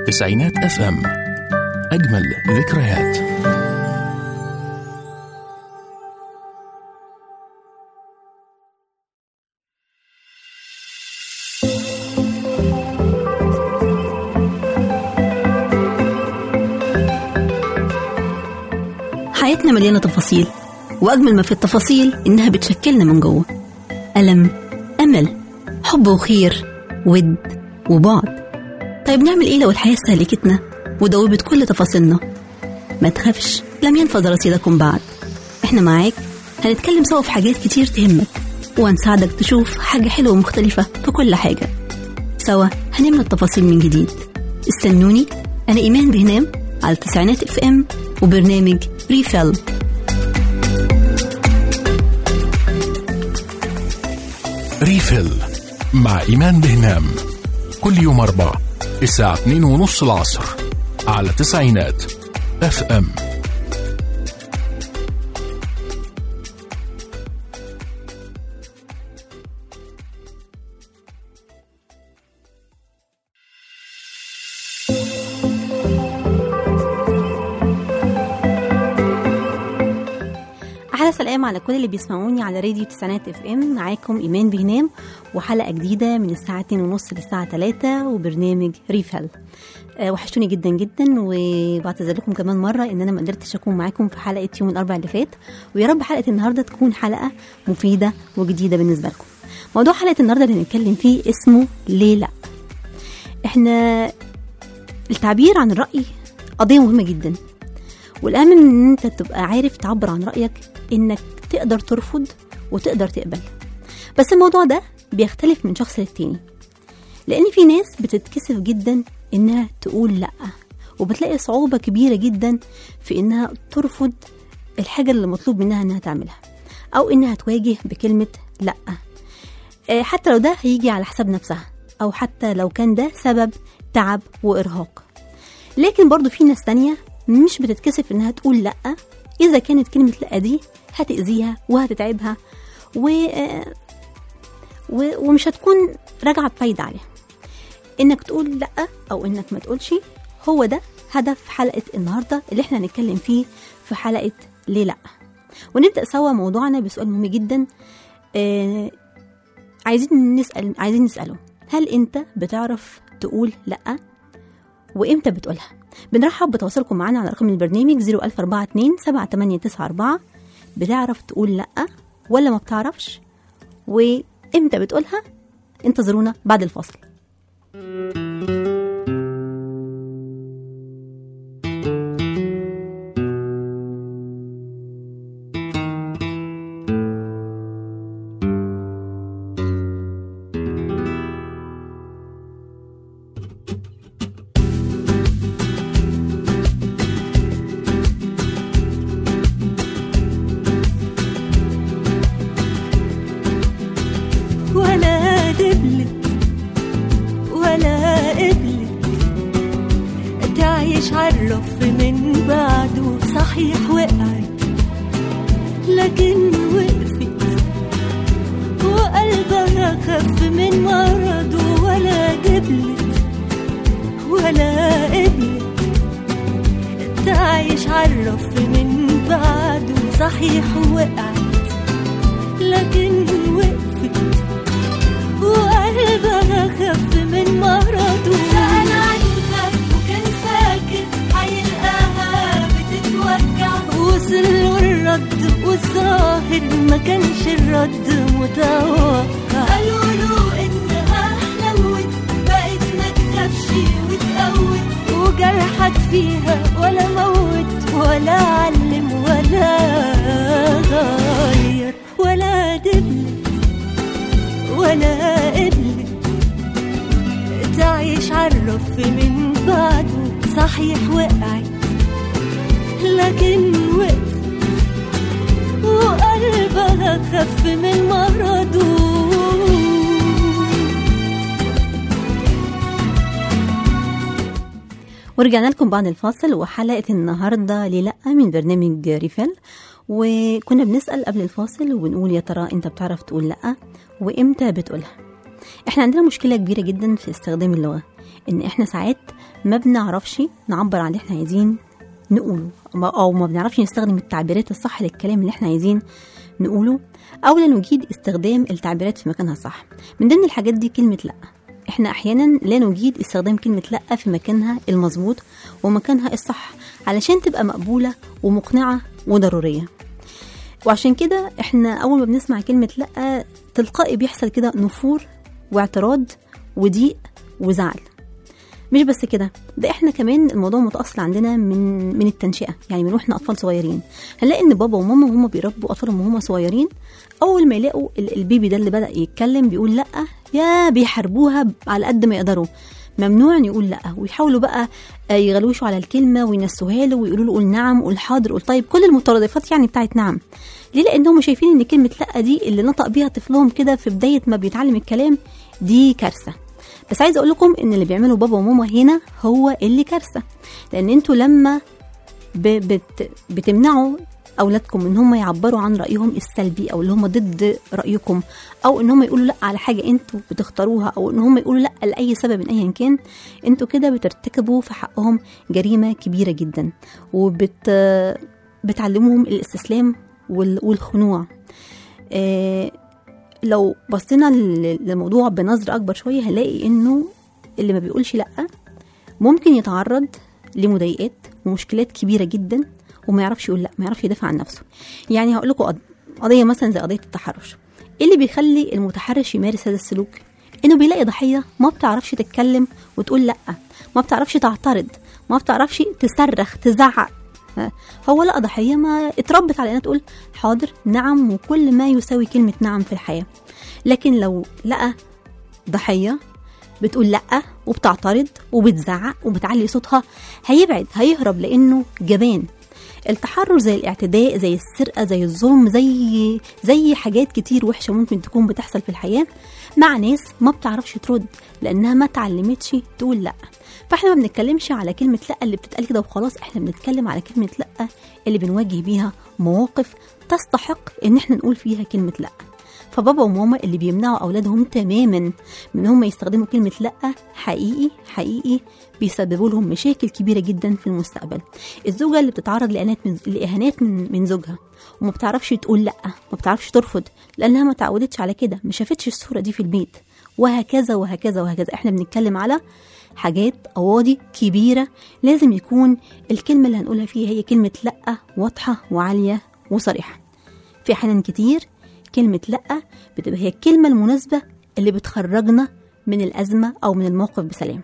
تسعينات اف ام اجمل ذكريات حياتنا مليانة تفاصيل وأجمل ما في التفاصيل إنها بتشكلنا من جوه ألم أمل حب وخير ود وبعد طيب نعمل إيه لو الحياة استهلكتنا ودوبت كل تفاصيلنا ما تخافش لم ينفذ رصيدكم بعد إحنا معاك هنتكلم سوا في حاجات كتير تهمك وهنساعدك تشوف حاجة حلوة ومختلفة في كل حاجة سوا هنملى التفاصيل من جديد استنوني أنا إيمان بهنام على تسعينات اف ام وبرنامج ريفيل ريفيل مع إيمان بهنام كل يوم أربع الساعة 2 ونص العصر على تسعينات اف ام أحلى سلام على كل اللي بيسمعوني على راديو تسعينات اف ام معاكم إيمان بهنام وحلقة جديدة من الساعة 2 ونص للساعة 3 وبرنامج ريفل أه وحشتوني جدا جدا وبعتذر لكم كمان مرة إن أنا ما قدرتش أكون معاكم في حلقة يوم الأربع اللي فات ويا رب حلقة النهاردة تكون حلقة مفيدة وجديدة بالنسبة لكم موضوع حلقة النهاردة اللي هنتكلم فيه اسمه ليه لأ احنا التعبير عن الرأي قضية مهمة جدا والأهم إن أنت تبقى عارف تعبر عن رأيك إنك تقدر ترفض وتقدر تقبل بس الموضوع ده بيختلف من شخص للتاني لأن في ناس بتتكسف جدا إنها تقول لأ وبتلاقي صعوبة كبيرة جدا في إنها ترفض الحاجة اللي مطلوب منها إنها تعملها أو إنها تواجه بكلمة لأ آه، حتى لو ده هيجي على حساب نفسها أو حتى لو كان ده سبب تعب وإرهاق لكن برضو في ناس تانية مش بتتكسف إنها تقول لأ إذا كانت كلمة لأ دي هتأذيها وهتتعبها و... آه، و... ومش هتكون راجعة بفايدة عليها إنك تقول لأ أو إنك ما تقولش هو ده هدف حلقة النهاردة اللي احنا هنتكلم فيه في حلقة ليه لأ ونبدأ سوا موضوعنا بسؤال مهم جدا آه عايزين نسأل عايزين نسأله هل أنت بتعرف تقول لأ وإمتى بتقولها بنرحب بتواصلكم معنا على رقم البرنامج 01042 7894 بتعرف تقول لأ ولا ما بتعرفش وإمتى بتقولها انتظرونا بعد الفاصل ولا دبلت ولا قبلت تعيش عالرف من بعده صحيح وقعت لكن وقفت وقلبها خف من مرضه ولا دبلت ولا قبلت تعيش عالرف من بعده صحيح وقعت لكن وقفت وقلبها خف من مرضه سأل عنها وكان فاكر هيلقاها بتتوجع وصل له الرد والظاهر ما كانش الرد متوقع قالوا له انها حلوت بقت ما تخافش وتقوت وجرحك فيها ولا موت ولا علم ولا غير ولا دبلت ولا قبلت تعيش عالرف من بعده صحيح وقعت لكن وقفت وقلبها خف من مرضه ورجعنا لكم بعد الفاصل وحلقة النهاردة للأ من برنامج ريفيل وكنا بنسأل قبل الفاصل وبنقول يا ترى انت بتعرف تقول لأ وامتى بتقولها احنا عندنا مشكلة كبيرة جدا في استخدام اللغة ان احنا ساعات ما بنعرفش نعبر عن اللي احنا عايزين نقوله ما- او ما بنعرفش نستخدم التعبيرات الصح للكلام اللي احنا عايزين نقوله او لا نجيد استخدام التعبيرات في مكانها الصح من ضمن الحاجات دي كلمه لا احنا احيانا لا نجيد استخدام كلمه لا في مكانها المظبوط ومكانها الصح علشان تبقى مقبوله ومقنعه وضروريه وعشان كده احنا اول ما بنسمع كلمه لا تلقائي بيحصل كده نفور واعتراض وضيق وزعل مش بس كده ده احنا كمان الموضوع متاصل عندنا من من التنشئه يعني من واحنا اطفال صغيرين هنلاقي ان بابا وماما وهم بيربوا اطفالهم وهم صغيرين اول ما يلاقوا ال- البيبي ده اللي بدا يتكلم بيقول لا يا بيحاربوها ب- على قد ما يقدروا ممنوع إن يقول لا ويحاولوا بقى آه، يغلوشوا على الكلمه وينسوها له ويقولوا له قول نعم قول حاضر قول طيب كل المترادفات يعني بتاعت نعم ليه لانهم شايفين ان كلمه لا دي اللي نطق بيها طفلهم كده في بدايه ما بيتعلم الكلام دي كارثه بس عايزه اقول لكم ان اللي بيعمله بابا وماما هنا هو اللي كارثه لان انتوا لما ب... بت... بتمنعوا اولادكم ان هم يعبروا عن رايهم السلبي او اللي هم ضد رايكم او ان هم يقولوا لا على حاجه انتوا بتختاروها او ان هم يقولوا لا لاي سبب من ايا كان انتوا كده بترتكبوا في حقهم جريمه كبيره جدا وبت بتعلموهم الاستسلام وال... والخنوع آه لو بصينا لل- للموضوع بنظرة أكبر شوية هنلاقي إنه اللي ما بيقولش لأ ممكن يتعرض لمضايقات ومشكلات كبيرة جدا وما يعرفش يقول لأ ما يعرفش يدافع عن نفسه يعني هقول لكم قض- قضية مثلا زي قضية التحرش إيه اللي بيخلي المتحرش يمارس هذا السلوك إنه بيلاقي ضحية ما بتعرفش تتكلم وتقول لأ ما بتعرفش تعترض ما بتعرفش تصرخ تزعق ها، هو لقى ضحية ما اتربت على انها تقول حاضر نعم وكل ما يساوي كلمة نعم في الحياة لكن لو لقى ضحية بتقول لأ وبتعترض وبتزعق وبتعلي صوتها هيبعد هيهرب لأنه جبان التحرر زي الاعتداء زي السرقة زي الظلم زي زي حاجات كتير وحشة ممكن تكون بتحصل في الحياة مع ناس ما بتعرفش ترد لأنها ما تعلمتش تقول لأ فاحنا ما بنتكلمش على كلمة لأ اللي بتتقال كده وخلاص احنا بنتكلم على كلمة لأ اللي بنواجه بيها مواقف تستحق ان احنا نقول فيها كلمة لأ فبابا وماما اللي بيمنعوا اولادهم تماما من هم يستخدموا كلمه لا حقيقي حقيقي بيسببوا لهم مشاكل كبيره جدا في المستقبل الزوجه اللي بتتعرض لاهانات من لاهانات من, من زوجها وما بتعرفش تقول لا ما بتعرفش ترفض لانها ما تعودتش على كده ما شافتش الصوره دي في البيت وهكذا وهكذا وهكذا احنا بنتكلم على حاجات قواضي كبيره لازم يكون الكلمه اللي هنقولها فيها هي كلمه لا واضحه وعاليه وصريحه في احيان كتير كلمة لأ بتبقى هي الكلمة المناسبة اللي بتخرجنا من الأزمة أو من الموقف بسلام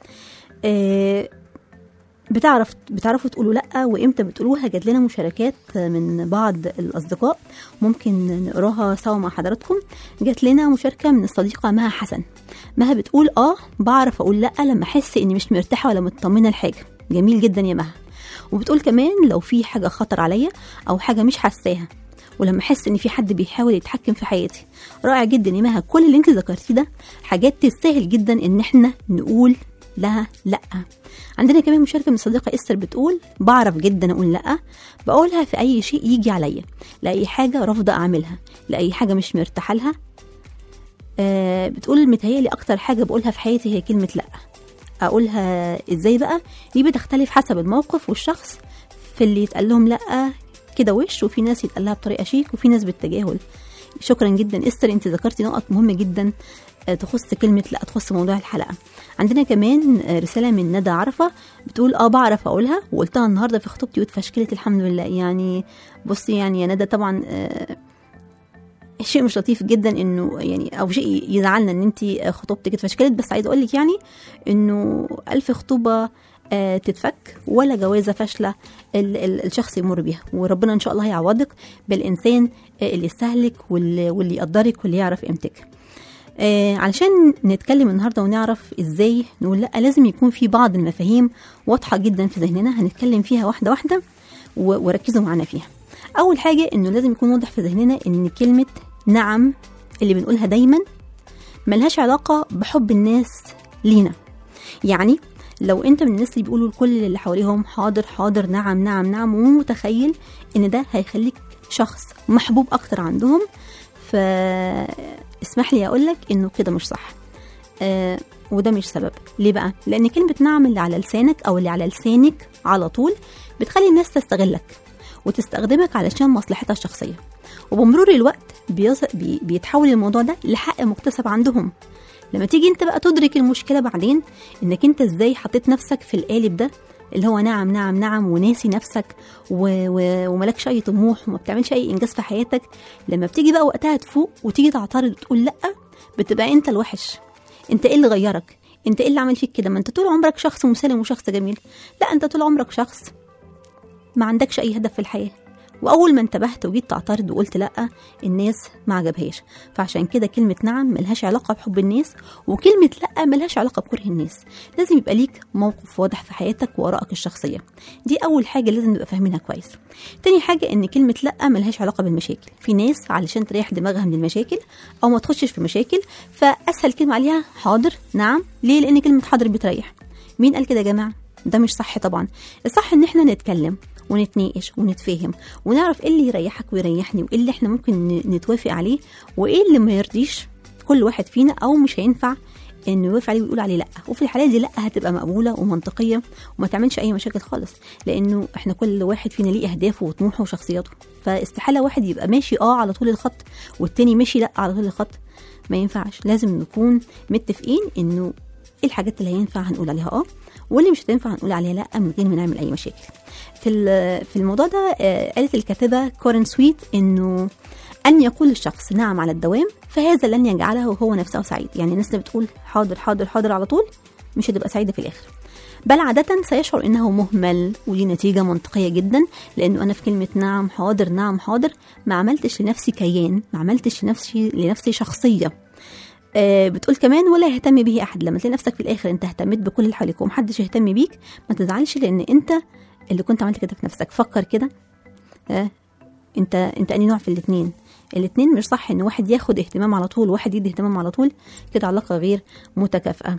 آه، بتعرف بتعرفوا تقولوا لأ وإمتى بتقولوها جات لنا مشاركات من بعض الأصدقاء ممكن نقراها سوا مع حضراتكم جات لنا مشاركة من الصديقة مها حسن مها بتقول آه بعرف أقول لأ لما أحس إني مش مرتاحة ولا مطمنة لحاجة جميل جدا يا مها وبتقول كمان لو في حاجة خطر عليا أو حاجة مش حاساها ولما احس ان في حد بيحاول يتحكم في حياتي رائع جدا يا مها كل اللي انت ذكرتيه ده حاجات تستاهل جدا ان احنا نقول لها لا عندنا كمان مشاركه من صديقه استر بتقول بعرف جدا اقول لا بقولها في اي شيء يجي عليا لاي حاجه رافضه اعملها لاي حاجه مش مرتاحه لها آه بتقول متهيألي اكتر حاجه بقولها في حياتي هي كلمه لا اقولها ازاي بقى دي بتختلف حسب الموقف والشخص في اللي يتقال لهم لا كده وش وفي ناس يتقال لها بطريقه شيك وفي ناس بالتجاهل شكرا جدا استر انت ذكرتي نقط مهمه جدا آه، تخص كلمه لا تخص موضوع الحلقه عندنا كمان آه، رساله من ندى عرفه بتقول اه بعرف اقولها وقلتها النهارده في خطوبتي واتفشكلت الحمد لله يعني بصي يعني يا ندى طبعا آه، شيء مش لطيف جدا انه يعني او شيء يزعلنا ان انت خطوبتك اتفشكلت بس عايزه اقول لك يعني انه الف خطوبه آه، تتفك ولا جوازه فاشله ال- ال- الشخص يمر بيها وربنا ان شاء الله هيعوضك بالانسان آه، اللي يستهلك واللي, واللي يقدرك واللي يعرف قيمتك آه علشان نتكلم النهارده ونعرف ازاي نقول لا لازم يكون في بعض المفاهيم واضحه جدا في ذهننا هنتكلم فيها واحده واحده و- وركزوا معانا فيها اول حاجه انه لازم يكون واضح في ذهننا ان كلمه نعم اللي بنقولها دايما ملهاش علاقه بحب الناس لينا يعني لو انت من الناس اللي بيقولوا لكل اللي حواليهم حاضر حاضر نعم نعم نعم ومتخيل ان ده هيخليك شخص محبوب اكتر عندهم فاسمح لي اقول لك انه كده مش صح آه وده مش سبب ليه بقى لان كلمه نعم اللي على لسانك او اللي على لسانك على طول بتخلي الناس تستغلك وتستخدمك علشان مصلحتها الشخصيه وبمرور الوقت بيص... بي... بيتحول الموضوع ده لحق مكتسب عندهم لما تيجي انت بقى تدرك المشكله بعدين انك انت ازاي حطيت نفسك في القالب ده اللي هو نعم نعم نعم وناسي نفسك و... و... وملكش اي طموح وما بتعملش اي انجاز في حياتك لما بتيجي بقى وقتها تفوق وتيجي تعترض وتقول لا بتبقى انت الوحش انت ايه اللي غيرك انت ايه اللي عمل فيك كده ما انت طول عمرك شخص مسالم وشخص جميل لا انت طول عمرك شخص ما عندكش اي هدف في الحياه واول ما انتبهت وجيت تعترض وقلت لا الناس ما عجبهاش فعشان كده كلمه نعم ملهاش علاقه بحب الناس وكلمه لا ملهاش علاقه بكره الناس لازم يبقى ليك موقف واضح في حياتك وارائك الشخصيه دي اول حاجه لازم نبقى فاهمينها كويس تاني حاجه ان كلمه لا ملهاش علاقه بالمشاكل في ناس علشان تريح دماغها من المشاكل او ما تخشش في مشاكل فاسهل كلمه عليها حاضر نعم ليه لان كلمه حاضر بتريح مين قال كده يا جماعه ده مش صح طبعا الصح ان احنا نتكلم ونتناقش ونتفاهم ونعرف ايه اللي يريحك ويريحني وايه اللي احنا ممكن نتوافق عليه وايه اللي ما يرضيش كل واحد فينا او مش هينفع انه يوافق عليه ويقول عليه لا وفي الحالات دي لا هتبقى مقبوله ومنطقيه وما تعملش اي مشاكل خالص لانه احنا كل واحد فينا ليه اهدافه وطموحه وشخصيته فاستحاله واحد يبقى ماشي اه على طول الخط والتاني ماشي لا على طول الخط ما ينفعش لازم نكون متفقين انه ايه الحاجات اللي هينفع هنقول عليها اه واللي مش هتنفع هنقول عليها لا من غير ما نعمل اي مشاكل في في الموضوع ده قالت الكاتبه كورن سويت انه ان يقول الشخص نعم على الدوام فهذا لن يجعله هو نفسه سعيد يعني الناس اللي بتقول حاضر حاضر حاضر على طول مش هتبقى سعيده في الاخر بل عادة سيشعر انه مهمل ودي نتيجة منطقية جدا لانه انا في كلمة نعم حاضر نعم حاضر ما عملتش لنفسي كيان ما عملتش لنفسي لنفسي شخصية آه بتقول كمان ولا يهتم به احد لما تلاقي نفسك في الاخر انت اهتميت بكل اللي حواليك ومحدش يهتم بيك ما تزعلش لان انت اللي كنت عملت كده في نفسك فكر كده آه انت انت اني نوع في الاثنين الاثنين مش صح ان واحد ياخد اهتمام على طول وواحد يدي اهتمام على طول كده علاقه غير متكافئه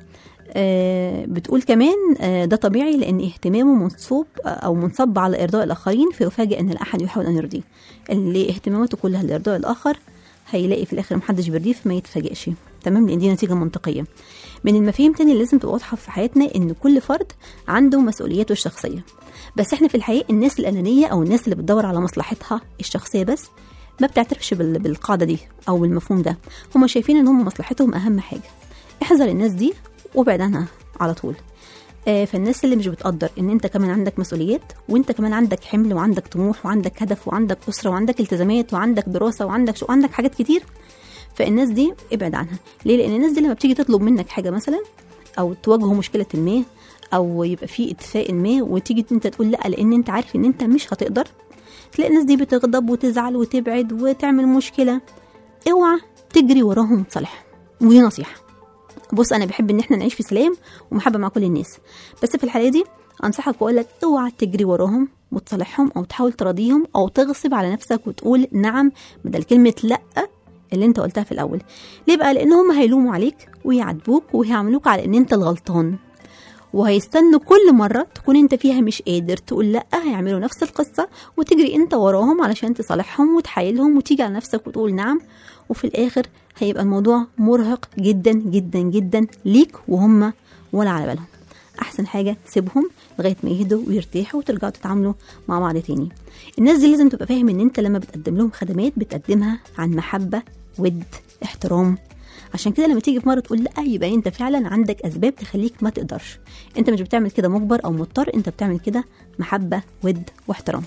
آه بتقول كمان آه ده طبيعي لان اهتمامه منصوب او منصب على ارضاء الاخرين فيفاجئ ان الاحد يحاول ان يرضيه اللي اهتماماته كلها لارضاء الاخر هيلاقي في الاخر محدش بيرضيه فما يتفاجئش تمام لان دي نتيجه منطقيه من المفاهيم تاني اللي لازم تبقى واضحه في حياتنا ان كل فرد عنده مسؤولياته الشخصيه بس احنا في الحقيقه الناس الانانيه او الناس اللي بتدور على مصلحتها الشخصيه بس ما بتعترفش بالقاعده دي او بالمفهوم ده هم شايفين ان هم مصلحتهم اهم حاجه احذر الناس دي وابعد عنها على طول آه فالناس اللي مش بتقدر ان انت كمان عندك مسؤوليات وانت كمان عندك حمل وعندك طموح وعندك هدف وعندك اسره وعندك التزامات وعندك دراسه وعندك شو وعندك حاجات كتير فالناس دي ابعد عنها ليه لان الناس دي لما بتيجي تطلب منك حاجه مثلا او تواجهوا مشكله ما او يبقى في اتفاق ما وتيجي انت تقول لا لان انت عارف ان انت مش هتقدر تلاقي الناس دي بتغضب وتزعل وتبعد وتعمل مشكله اوعى تجري وراهم وتصالحهم ودي نصيحه بص انا بحب ان احنا نعيش في سلام ومحبه مع كل الناس بس في الحاله دي انصحك واقول لك اوعى تجري وراهم وتصالحهم او تحاول تراضيهم او تغصب على نفسك وتقول نعم بدل كلمه لا اللي انت قلتها في الاول ليه بقى لان هم هيلوموا عليك ويعاتبوك وهيعملوك على ان انت الغلطان وهيستنوا كل مرة تكون انت فيها مش قادر تقول لأ هيعملوا نفس القصة وتجري انت وراهم علشان تصالحهم وتحايلهم وتيجي على نفسك وتقول نعم وفي الآخر هيبقى الموضوع مرهق جدا جدا جدا ليك وهم ولا على بالهم أحسن حاجة سيبهم لغاية ما يهدوا ويرتاحوا وترجعوا تتعاملوا مع بعض تاني الناس دي لازم تبقى فاهم ان انت لما بتقدم لهم خدمات بتقدمها عن محبة ود احترام عشان كده لما تيجي في مره تقول لا يبقى انت فعلا عندك اسباب تخليك ما تقدرش انت مش بتعمل كده مجبر او مضطر انت بتعمل كده محبه ود واحترام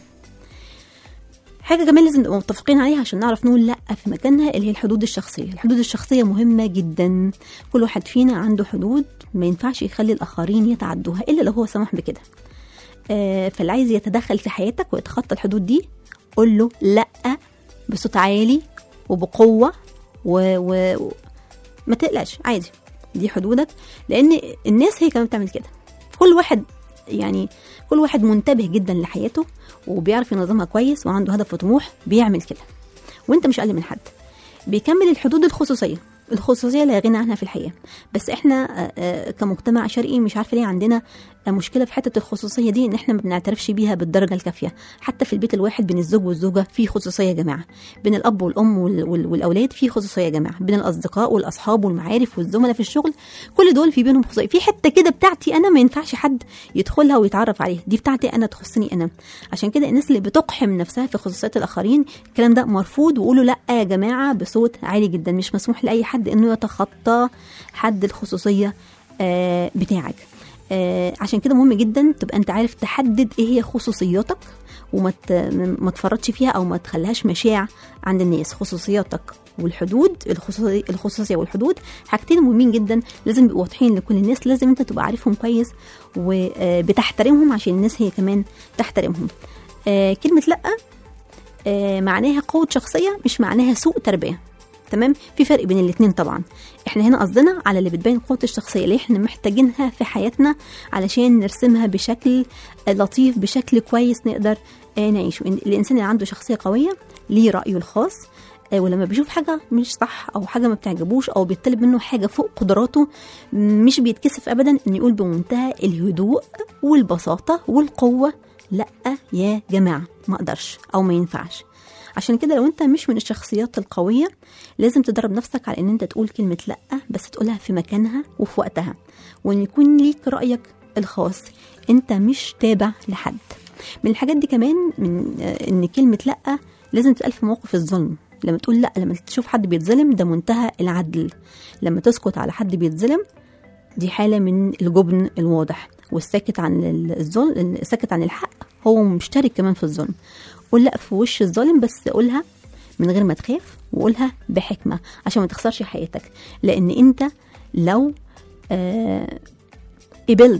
حاجه كمان لازم نبقى متفقين عليها عشان نعرف نقول لا في مكانها اللي هي الحدود الشخصيه الحدود الشخصيه مهمه جدا كل واحد فينا عنده حدود ما ينفعش يخلي الاخرين يتعدوها الا لو هو سمح بكده آه فاللي عايز يتدخل في حياتك ويتخطى الحدود دي قول له لا بصوت عالي وبقوه و... و... ما تقلقش عادي دي حدودك لان الناس هي كمان بتعمل كده كل واحد يعني كل واحد منتبه جدا لحياته وبيعرف ينظمها كويس وعنده هدف وطموح بيعمل كده وانت مش اقل من حد بيكمل الحدود الخصوصيه الخصوصيه لا غنى عنها في الحياه بس احنا كمجتمع شرقي مش عارفه ليه عندنا مشكله في حته الخصوصيه دي ان احنا ما بنعترفش بيها بالدرجه الكافيه حتى في البيت الواحد بين الزوج والزوجه في خصوصيه يا جماعه بين الاب والام وال- وال- والاولاد في خصوصيه يا جماعه بين الاصدقاء والاصحاب والمعارف والزملاء في الشغل كل دول في بينهم خصوصيه في حته كده بتاعتي انا ما ينفعش حد يدخلها ويتعرف عليها دي بتاعتي انا تخصني انا عشان كده الناس اللي بتقحم نفسها في خصوصيات الاخرين الكلام ده مرفوض وقولوا لا يا جماعه بصوت عالي جدا مش مسموح لاي حد انه يتخطى حد الخصوصيه آه، بتاعك آه، عشان كده مهم جدا تبقى انت عارف تحدد ايه هي خصوصياتك وما ت- ما تفرطش فيها او ما تخليهاش مشاع عند الناس خصوصياتك والحدود الخصوصي- الخصوصيه والحدود حاجتين مهمين جدا لازم يبقوا واضحين لكل الناس لازم انت تبقى عارفهم كويس وبتحترمهم عشان الناس هي كمان تحترمهم آه، كلمه لا آه، معناها قوه شخصيه مش معناها سوء تربيه تمام في فرق بين الاتنين طبعا احنا هنا قصدنا على اللي بتبين قوه الشخصيه اللي احنا محتاجينها في حياتنا علشان نرسمها بشكل آه، لطيف بشكل كويس نقدر آه، نعيشه إن الانسان اللي عنده شخصيه قويه ليه رايه الخاص آه، ولما بيشوف حاجه مش صح او حاجه ما بتعجبوش او بيطلب منه حاجه فوق قدراته مش بيتكسف ابدا انه يقول بمنتهى الهدوء والبساطه والقوه لا يا جماعه ما اقدرش او ما ينفعش عشان كده لو انت مش من الشخصيات القويه لازم تدرب نفسك على ان انت تقول كلمه لا بس تقولها في مكانها وفي وقتها وان يكون ليك رايك الخاص انت مش تابع لحد من الحاجات دي كمان من آه، ان كلمه لا لازم تتقال في موقف الظلم لما تقول لا لما تشوف حد بيتظلم ده منتهى العدل لما تسكت على حد بيتظلم دي حالة من الجبن الواضح والساكت عن الظلم الساكت عن الحق هو مشترك كمان في الظلم قول لا في وش الظالم بس قولها من غير ما تخاف وقولها بحكمة عشان ما تخسرش حياتك لأن أنت لو آه قبلت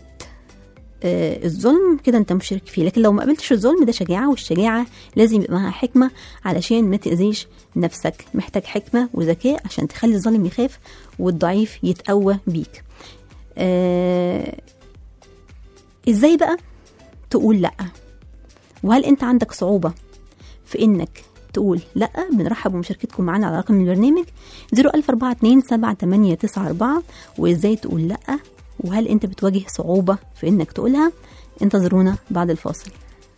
آه الظلم كده انت مشرك فيه لكن لو ما قبلتش الظلم ده شجاعة والشجاعة لازم يبقى معاها حكمة علشان ما تأذيش نفسك محتاج حكمة وذكاء عشان تخلي الظالم يخاف والضعيف يتقوى بيك آه ازاي بقى تقول لا وهل انت عندك صعوبة في انك تقول لا بنرحب بمشاركتكم معانا على رقم البرنامج 004278894 وازاي تقول لا وهل انت بتواجه صعوبة في انك تقولها انتظرونا بعد الفاصل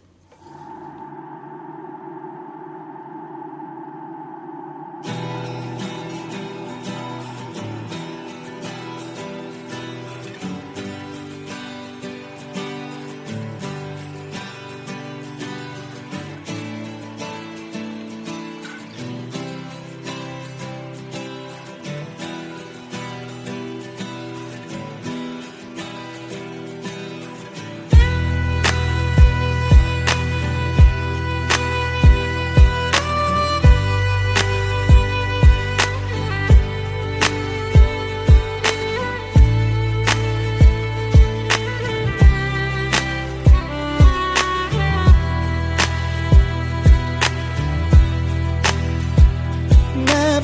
ما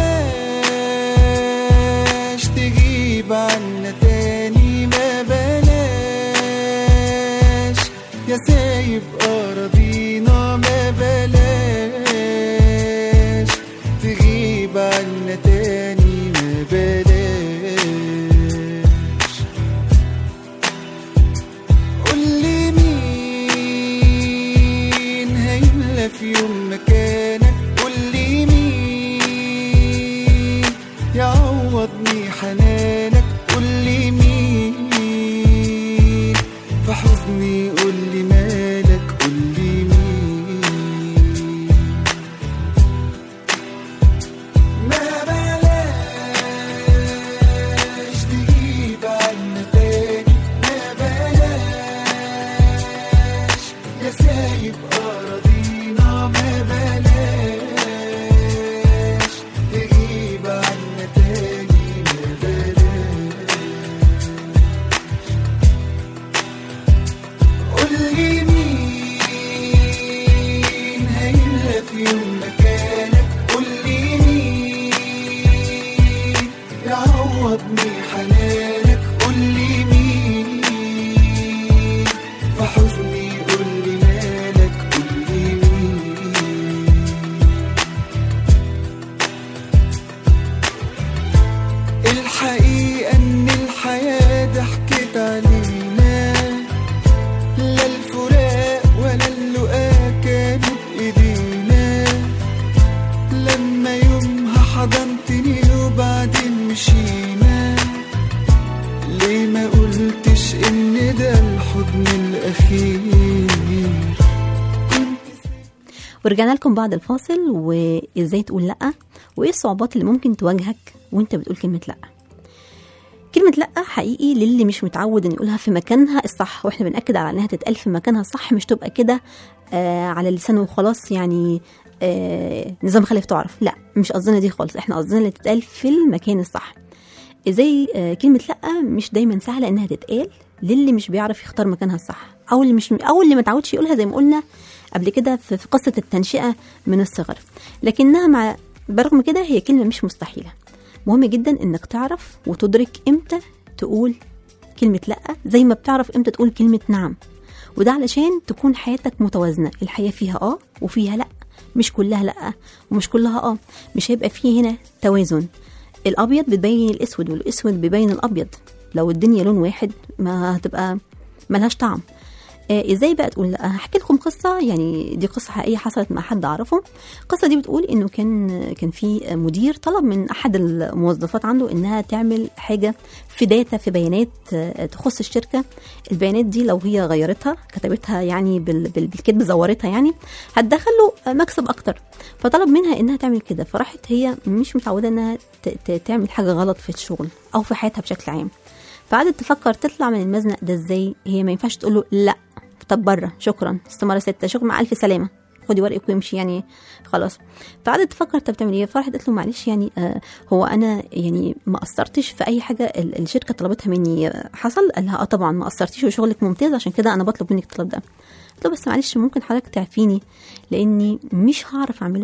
بلاش تجيب عنا تاني ما بلاش يا سايب أراضينا ما بلاش تغيب عنا تاني ما بلاش قولي مين هيملى في يوم مكانك قولي مين يعوضني حنانك قولي مين في حزني قولي مالك قولي مين ما بلاش تجيب عنا تاني ما بلاش يا سايب أراضينا ما بلاش تجيب عنا تاني ما بلاش قولي مين هيملى في يوم مكانك قولي مين يعوضني حنانك قولي مين في حزني قولي مالك قولي مين الحقيقة إن الحياة ضحكت علينا كده الحضن الأخير ورجعنا لكم بعد الفاصل وازاي تقول لا وايه الصعوبات اللي ممكن تواجهك وانت بتقول كلمه لا كلمة لأ حقيقي للي مش متعود إن يقولها في مكانها الصح واحنا بنأكد على إنها تتقال في مكانها الصح مش تبقى كده آه على اللسان وخلاص يعني آه نظام خليف تعرف لا مش قصدنا دي خالص احنا قصدنا اللي تتقال في المكان الصح ازاي آه كلمة لأ مش دايما سهلة إنها تتقال للي مش بيعرف يختار مكانها الصح أو اللي مش أو اللي ما تعودش يقولها زي ما قلنا قبل كده في في قصة التنشئة من الصغر لكنها مع برغم كده هي كلمة مش مستحيلة مهم جدا انك تعرف وتدرك امتى تقول كلمة لأ زي ما بتعرف امتى تقول كلمة نعم وده علشان تكون حياتك متوازنة الحياة فيها اه وفيها لأ مش كلها لأ ومش كلها اه مش هيبقى فيه هنا توازن الأبيض بتبين الأسود والأسود بيبين الأبيض لو الدنيا لون واحد ما هتبقى ملهاش طعم آه ازاي بقى تقول لا هحكي لكم قصه يعني دي قصه حقيقيه حصلت مع حد اعرفه القصه دي بتقول انه كان كان في مدير طلب من احد الموظفات عنده انها تعمل حاجه في داتا في بيانات آه، تخص الشركه البيانات دي لو هي غيرتها كتبتها يعني بال- بال- بالكذب زورتها يعني هتدخل له مكسب اكتر فطلب منها انها تعمل كده فراحت هي مش متعوده انها ت- ت- تعمل حاجه غلط في الشغل او في حياتها بشكل عام فقعدت تفكر تطلع من المزنق ده ازاي هي ما ينفعش تقول له لا طب بره شكرا استمارة ستة شكرا مع ألف سلامة خدي ورقك وامشي يعني خلاص فقعدت تفكر طب تعمل ايه فراحت قالت له معلش يعني آه هو انا يعني ما قصرتش في اي حاجه ال- الشركه طلبتها مني آه، حصل قال لها اه طبعا ما قصرتيش وشغلك ممتاز عشان كده انا بطلب منك الطلب ده قلت له بس معلش ممكن حضرتك تعفيني لاني مش هعرف اعمله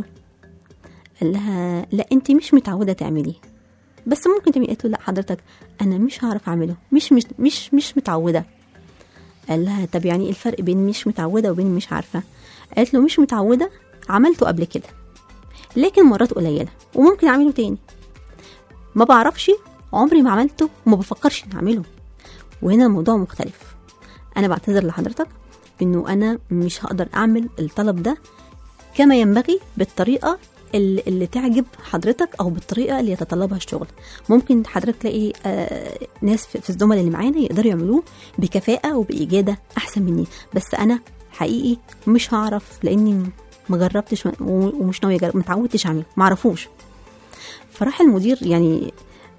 قال لها لا انت مش متعوده تعمليه بس ممكن تعملي قالت له لا حضرتك انا مش هعرف اعمله مش مش مش مش متعوده قال لها طب يعني ايه الفرق بين مش متعوده وبين مش عارفه قالت له مش متعوده عملته قبل كده لكن مرات قليله وممكن اعمله تاني ما بعرفش عمري ما عملته وما بفكرش اني اعمله وهنا الموضوع مختلف انا بعتذر لحضرتك انه انا مش هقدر اعمل الطلب ده كما ينبغي بالطريقه اللي, اللي تعجب حضرتك او بالطريقه اللي يتطلبها الشغل ممكن حضرتك تلاقي آه ناس في في الزملاء اللي معانا يقدروا يعملوه بكفاءه وباجاده احسن مني بس انا حقيقي مش هعرف لاني ما جربتش و- ومش ناويه اجرب ما اتعودتش اعمله ما اعرفوش فراح المدير يعني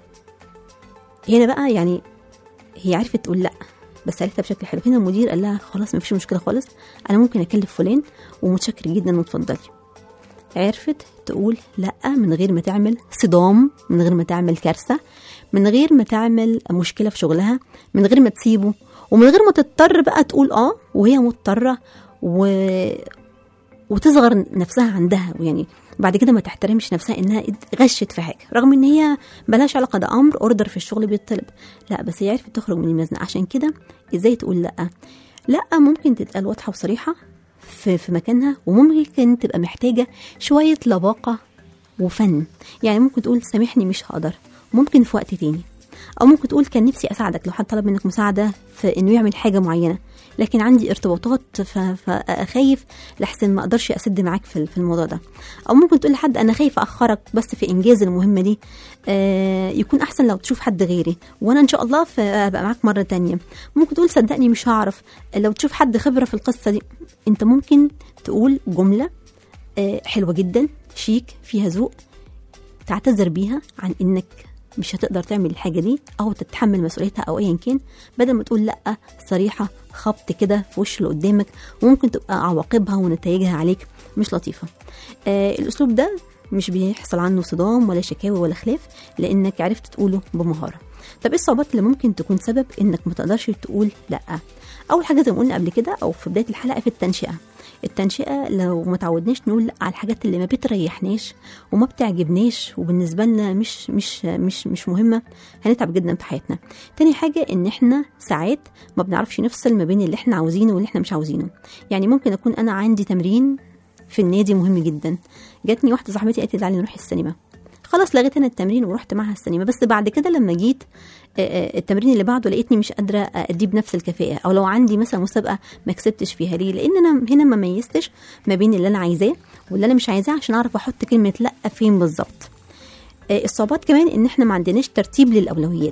هنا بقى يعني هي عرفت تقول لا بس عرفتها بشكل حلو هنا المدير قال لها خلاص مفيش مشكله خالص انا ممكن اكلف فلان ومتشكر جدا وتفضلي عرفت تقول لا من غير ما تعمل صدام من غير ما تعمل كارثه من غير ما تعمل مشكله في شغلها من غير ما تسيبه ومن غير ما تضطر بقى تقول اه وهي مضطره و... وتصغر نفسها عندها ويعني بعد كده ما تحترمش نفسها انها غشت في حاجه رغم ان هي بلاش علاقه ده امر اوردر في الشغل بيطلب لا بس هي عرفت تخرج من المزنقه عشان كده ازاي تقول لا لا ممكن تتقال واضحه وصريحه في, في مكانها وممكن تبقى محتاجه شويه لباقه وفن يعني ممكن تقول سامحني مش هقدر ممكن في وقت تاني او ممكن تقول كان نفسي اساعدك لو حد طلب منك مساعده في انه يعمل حاجه معينه لكن عندي ارتباطات ف- فخايف لحسن ما اقدرش اسد معاك في في الموضوع ده او ممكن تقول لحد انا خايف اخرك بس في انجاز المهمه دي آه يكون احسن لو تشوف حد غيري وانا ان شاء الله ف- ابقى معاك مره تانية ممكن تقول صدقني مش هعرف لو تشوف حد خبره في القصه دي انت ممكن تقول جمله آه حلوه جدا شيك فيها ذوق تعتذر بيها عن انك مش هتقدر تعمل الحاجه دي او تتحمل مسؤوليتها او ايا كان بدل ما تقول لا صريحه خبط كده في وش اللي قدامك وممكن تبقى عواقبها ونتائجها عليك مش لطيفه آه الاسلوب ده مش بيحصل عنه صدام ولا شكاوي ولا خلاف لانك عرفت تقوله بمهاره طب ايه الصعوبات اللي ممكن تكون سبب انك ما تقدرش تقول لا اول حاجه زي ما قلنا قبل كده او في بدايه الحلقه في التنشئه التنشئه لو ما تعودناش نقول لا على الحاجات اللي ما بتريحناش وما بتعجبناش وبالنسبه لنا مش مش مش مش مهمه هنتعب جدا في حياتنا تاني حاجه ان احنا ساعات ما بنعرفش نفصل ما بين اللي احنا عاوزينه واللي احنا مش عاوزينه يعني ممكن اكون انا عندي تمرين في النادي مهم جدا جاتني واحده صاحبتي قالت لي تعالي نروح السينما خلاص لغيت انا التمرين ورحت معاها السينما بس بعد كده لما جيت آه، آه، التمرين اللي بعده لقيتني مش قادره اديه بنفس الكفاءه او لو عندي مثلا مسابقه ما كسبتش فيها ليه لان انا هنا ما ميزتش ما بين اللي انا عايزاه واللي انا مش عايزاه عشان اعرف احط كلمه لا فين بالظبط آه، الصعوبات كمان ان احنا ما عندناش ترتيب للاولويات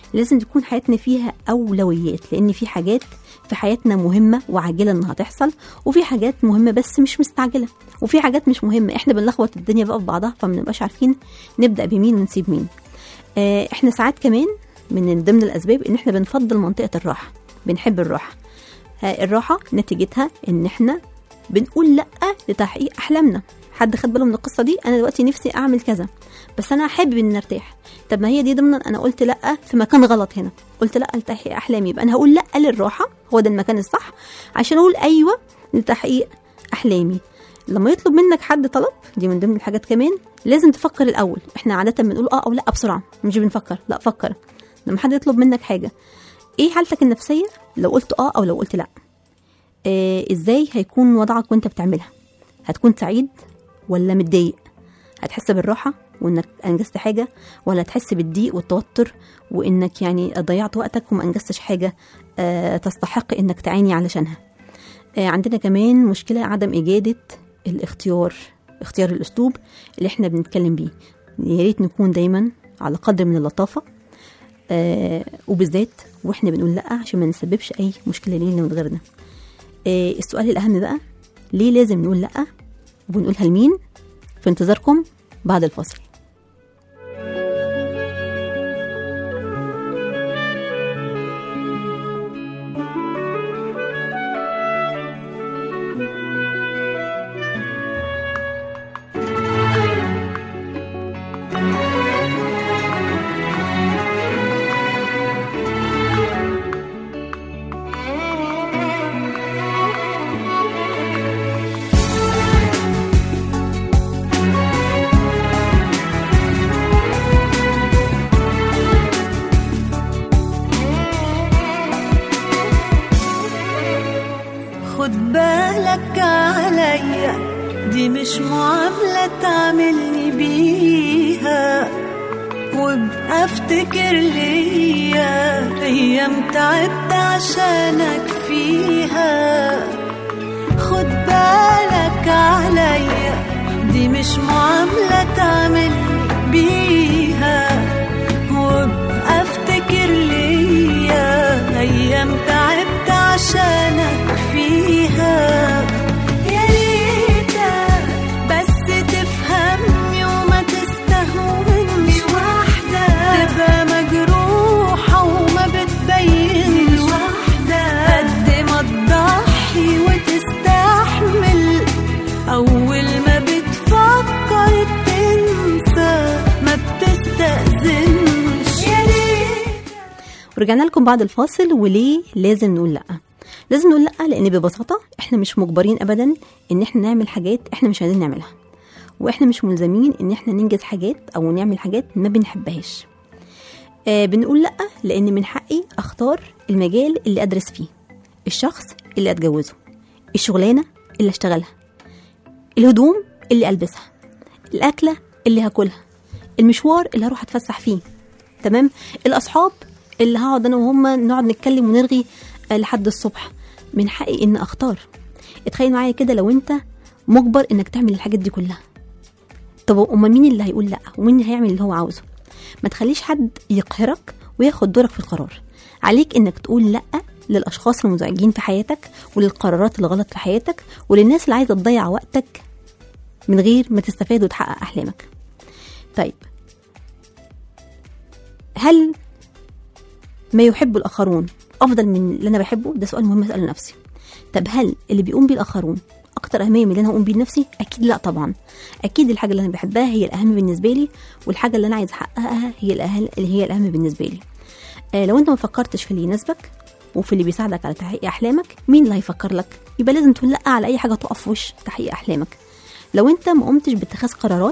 لازم تكون حياتنا فيها اولويات لان في حاجات في حياتنا مهمه وعاجله انها تحصل وفي حاجات مهمه بس مش مستعجله وفي حاجات مش مهمه احنا بنلخبط الدنيا بقى في بعضها فما بنبقاش عارفين نبدا بمين ونسيب مين آه، احنا ساعات كمان من ضمن الاسباب ان احنا بنفضل منطقه الراحه بنحب الراحه آه، الراحه نتيجتها ان احنا بنقول لا لتحقيق احلامنا حد خد باله من القصه دي انا دلوقتي نفسي اعمل كذا بس انا حابب ان ارتاح طب ما هي دي ضمن انا قلت لا في مكان غلط هنا قلت لا لتحقيق احلامي يبقى انا هقول لا للراحه هو ده المكان الصح عشان اقول ايوه لتحقيق احلامي لما يطلب منك حد طلب دي من ضمن الحاجات كمان لازم تفكر الاول احنا عاده بنقول اه او لا بسرعه مش بنفكر لا فكر لما حد يطلب منك حاجه ايه حالتك النفسيه لو قلت اه او لو قلت لا آه ازاي هيكون وضعك وانت بتعملها هتكون سعيد ولا متضايق هتحس بالراحه وانك انجزت حاجه ولا هتحس بالضيق والتوتر وانك يعني ضيعت وقتك وما انجزتش حاجه آه تستحق انك تعاني علشانها آه عندنا كمان مشكله عدم اجاده الاختيار اختيار الاسلوب اللي احنا بنتكلم بيه يا ريت نكون دايما على قدر من اللطافه آه وبالذات واحنا بنقول لا عشان ما نسببش اي مشكله لينا ولغيرنا آه السؤال الاهم بقى ليه لازم نقول لا وبنقولها لمين في انتظاركم بعد الفاصل خد بالك عليا دي مش معاملة تعملني بيها وابقى افتكر ليا ايام تعبت عشانك فيها خد بالك عليا دي مش معاملة تعملني بيها وابقى افتكر ليا ايام تعبت عشانك فيها يا ريتك بس تفهمني وما تستهونش واحدة تبقى مجروحة وما بتبينش واحدة قد ما تضحي وتستحمل أول ما بتفكر تنسى ما بتستأذنش يا ريت ورجعنا لكم بعد الفاصل وليه لازم نقول لا لازم نقول لا لان ببساطه احنا مش مجبرين ابدا ان احنا نعمل حاجات احنا مش عايزين نعملها واحنا مش ملزمين ان احنا ننجز حاجات او نعمل حاجات ما بنحبهاش آه بنقول لا لان من حقي اختار المجال اللي ادرس فيه الشخص اللي اتجوزه الشغلانه اللي اشتغلها الهدوم اللي البسها الاكله اللي هاكلها المشوار اللي هروح اتفسح فيه تمام الاصحاب اللي هقعد انا وهم نقعد نتكلم ونرغي آه، لحد الصبح من حقي ان اختار اتخيل معايا كده لو انت مجبر انك تعمل الحاجات دي كلها طب امال مين اللي هيقول لا ومين اللي هيعمل اللي هو عاوزه ما تخليش حد يقهرك وياخد دورك في القرار عليك انك تقول لا للاشخاص المزعجين في حياتك وللقرارات الغلط في حياتك وللناس اللي عايزه تضيع وقتك من غير ما تستفاد وتحقق احلامك طيب هل ما يحب الاخرون افضل من اللي انا بحبه ده سؤال مهم اساله لنفسي طب هل اللي بيقوم بيه الاخرون اكتر اهميه من اللي انا اقوم بيه لنفسي اكيد لا طبعا اكيد الحاجه اللي انا بحبها هي الاهم بالنسبه لي والحاجه اللي انا عايز احققها هي الأهل اللي هي الاهم بالنسبه لي آه لو انت ما فكرتش في اللي يناسبك وفي اللي بيساعدك على تحقيق احلامك مين اللي هيفكر لك يبقى لازم تقول لا على اي حاجه تقف في وش تحقيق احلامك لو انت ما قمتش باتخاذ قرارات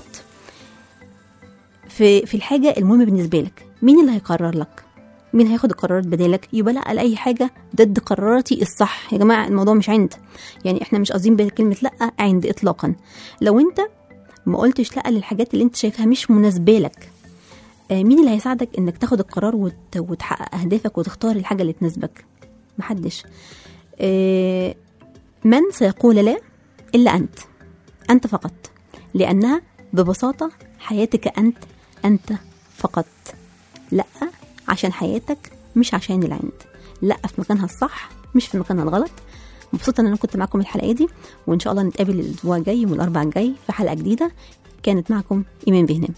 في في الحاجه المهمه بالنسبه لك مين اللي هيقرر لك مين هياخد القرارات بدالك يبقى لا على اي حاجه ضد قراراتي الصح يا جماعه الموضوع مش عند يعني احنا مش قاصدين بكلمه لا عند اطلاقا لو انت ما قلتش لا للحاجات اللي انت شايفها مش مناسبه لك آه، مين اللي هيساعدك انك تاخد القرار وت... وتحقق اهدافك وتختار الحاجه اللي تناسبك محدش آه، من سيقول لا الا انت انت فقط لانها ببساطه حياتك انت انت فقط لا عشان حياتك مش عشان العند لا في مكانها الصح مش في مكانها الغلط مبسوطه ان انا كنت معاكم الحلقه دي وان شاء الله نتقابل الاسبوع الجاي يوم الاربعاء الجاي في حلقه جديده كانت معكم ايمان بهنام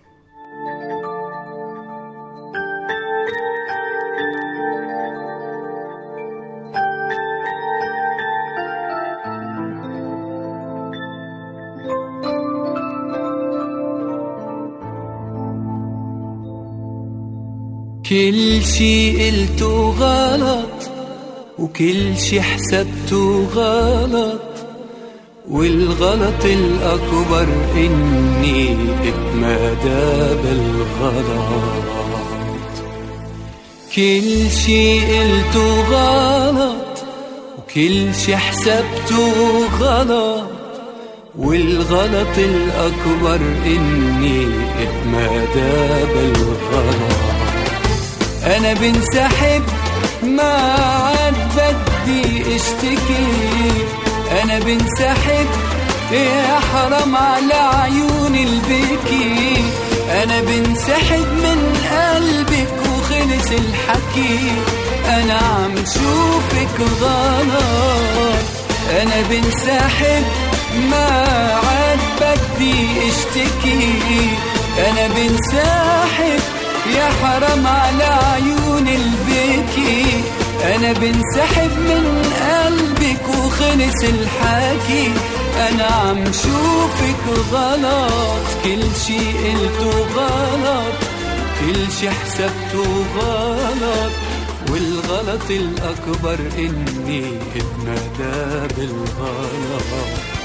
كل شي قلته غلط وكل شي حسبته غلط والغلط الأكبر إني اتمادى بالغلط كل شي قلته غلط وكل شي حسبته غلط والغلط الأكبر إني اتمادى بالغلط أنا بنسحب ما عاد بدي اشتكي أنا بنسحب يا حرام على عيون البكي أنا بنسحب من قلبك وخلص الحكي أنا عم شوفك غلط أنا بنسحب ما عاد بدي اشتكي أنا بنسحب يا حرام على عيون البكي أنا بنسحب من قلبك وخلص الحكي أنا عم شوفك غلط كل شي قلته غلط كل شي حسبته غلط والغلط الأكبر إني اتمدى بالغلط